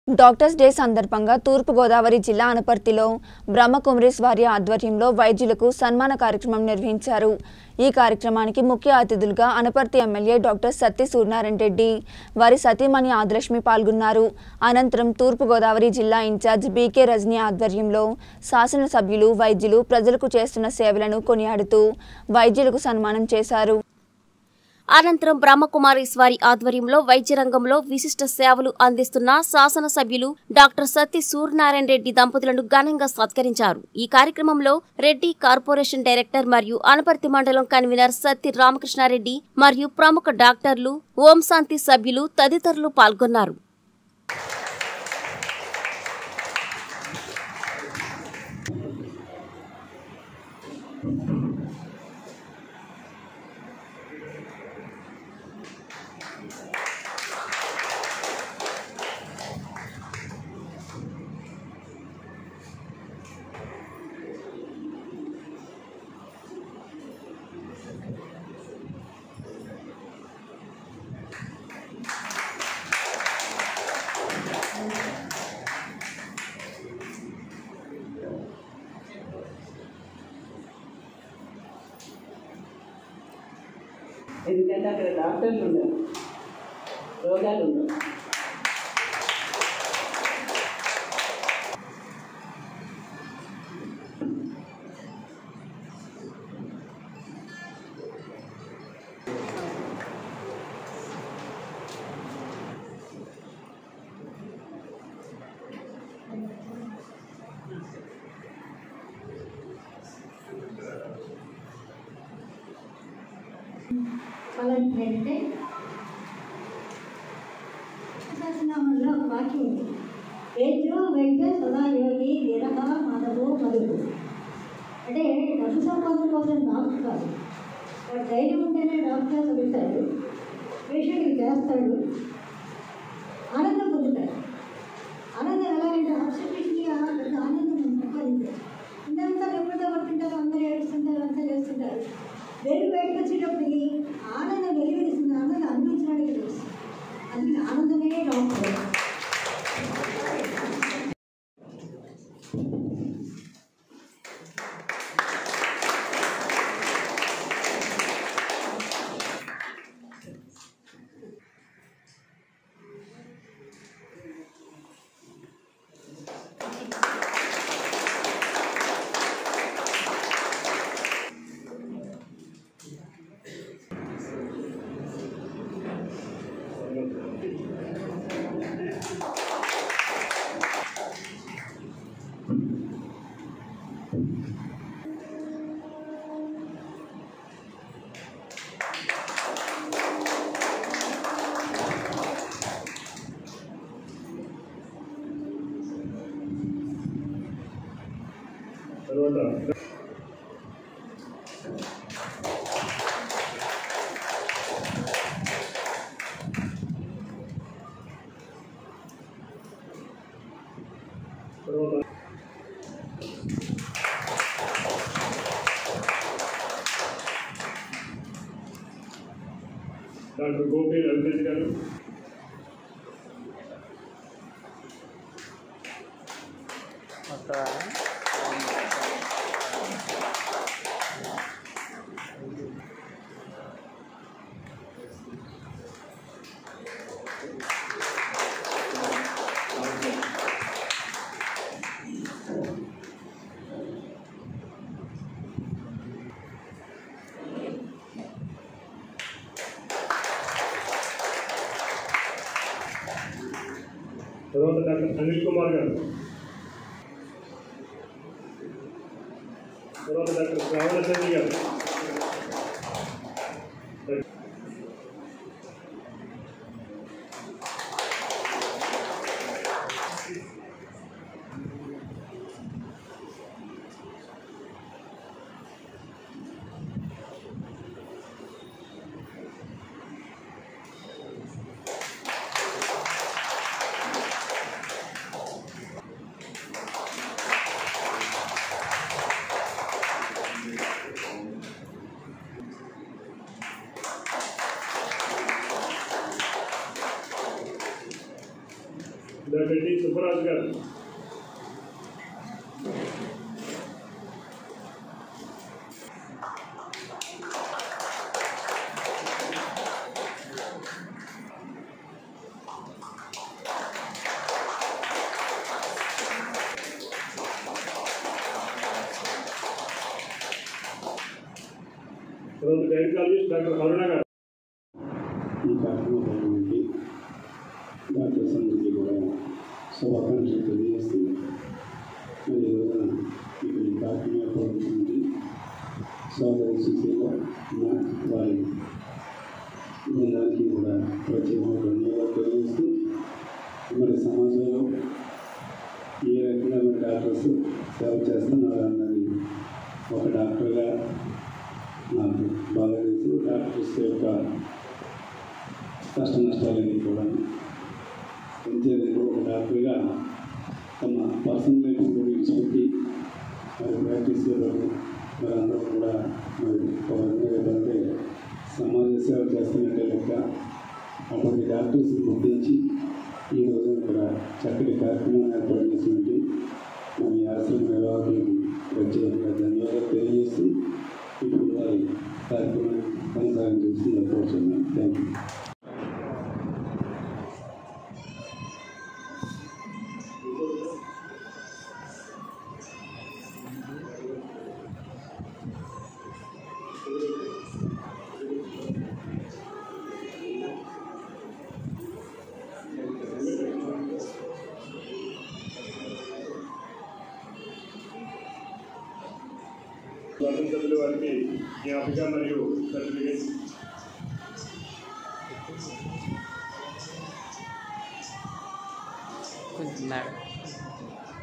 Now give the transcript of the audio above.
doctors day సందర్భంగా తూర్పుగోదావరి జిల్లా అనపర్తిలో బ్రహ్మకుమరీస్ వారి ఆధ్వర్యంలో వైద్యులకు సన్మాన కార్యక్రమం నిర్వహించారు ఈ కార్యక్రమానికి ముఖ్య అతిథులుగా అనపర్తి ఎమ్మెల్యే డాక్టర్ సత్తి సూర్యనారాయణ రెడ్డి వారి సతీమణి ఆదిలక్ష్మి పాల్గొన్నారు అనంతరం తూర్పుగోదావరి జిల్లా ఇన్ఛార్జ్ బీకే రజనీ ఆధ్వర్యంలో శాసనసభ్యులు వైద్యులు ప్రజలకు చేస్తున్న సేవలను కొనియాడుతూ వైద్యులకు సన్మానం చేశారు అనంతరం బ్రహ్మకుమారీశ్వరి ఆధ్వర్యంలో వైద్య రంగంలో విశిష్ట సేవలు అందిస్తున్న శాసనసభ్యులు డాక్టర్ సత్తి సూర్యనారాయణ రెడ్డి దంపతులను ఘనంగా సత్కరించారు ఈ కార్యక్రమంలో రెడ్డి కార్పొరేషన్ డైరెక్టర్ మరియు అనపర్తి మండలం కన్వీనర్ సత్తి రామకృష్ణారెడ్డి మరియు ప్రముఖ డాక్టర్లు ఓం శాంతి సభ్యులు తదితరులు పాల్గొన్నారు ఎందుకంటే అక్కడ డాక్టర్లు ఉండరు రోగాలు ఉండవు ఏంటంటే సహస్రనామంలో ఒక వాక్యం ఉంది వేద్యో వైద్య సదా యోగి నిరహ మాధవు మరుగు అంటే డబ్బు సంపాదన కోసం డాక్టర్ కాదు వాడు ధైర్యం ఉంటేనే డాక్టర్ చదువుతాడు పేషెంట్కి చేస్తాడు ఆనందం పొందుతాడు ఆనందం ఎలాగంటే ఆబ్సర్వేషన్కి పెద్ద ఆనందం సంపాదించాడు ఇందంతా ఎప్పుడో పట్టుంటారు అందరూ ఏడుస్తుంటారు అంతా చేస్తుంటారు వెలుగు బయటకు వచ్చేటప్పటికి ఆనందం వెలుగునిస్తుంది ఆనందం అనుభవించడానికి తెలుస్తుంది అది ఆనందమే డాక్టర్ తర్వాత తర్వాత డాక్టర్ గోపి రవితేజ్ గారు తర్వాత డాక్టర్ అనిల్ కుమార్ గారు తర్వాత డాక్టర్ శ్రావణ చంద్రి గారు రెడ్డి సుబ్బరాజు గారు తర్వాత గైనకాలజిస్ట్ డాక్టర్ అరుణ గారు ఈ కార్యక్రమానికి డాక్టర్స్ అందరికీ కూడా శుభాకాంక్షలు తెలియజేస్తుంది మరి ఈ రోజున ఇక్కడ ఈ కార్యక్రమం ఏర్పడుతుంది సోదరి సుశీల నా వారి బృందానికి కూడా ప్రత్యేకమైన ధన్యవాదాలు తెలియజేస్తూ మరి సమాజంలో ఏ రకంగా మరి డాక్టర్స్ సేవ చేస్తున్నారు అన్నది ఒక డాక్టర్గా నాకు బాగా తెలుసు డాక్టర్స్ యొక్క కష్ట నష్టాలన్నీ కూడా పెంచేందుకు ఒక డాక్టర్గా తమ పర్సనల్ లైఫ్ కూడా విడిచిపెట్టి మరి ప్రాక్టీస్ చేయడం మరి అందరూ కూడా మరి ఒక రకంగా చెప్పాలంటే సమాజ సేవ చేస్తున్నట్టే లెక్క అటువంటి డాక్టర్స్ గుర్తించి ఈ రోజున కూడా చక్కటి కార్యక్రమాన్ని ఏర్పాటు చేసినట్టు మన ఆశ్రమ నిర్వాహకులకు ప్రత్యేకంగా ధన్యవాదాలు తెలియజేస్తూ ఇప్పుడు వారి కార్యక్రమాన్ని కొనసాగించాల్సిందిగా కోరుతున్నాను థ్యాంక్ యూ శాసనసభ్యుల వారికి జ్ఞాపిక మరియు సర్టిఫికేట్ కొంచెం మేడం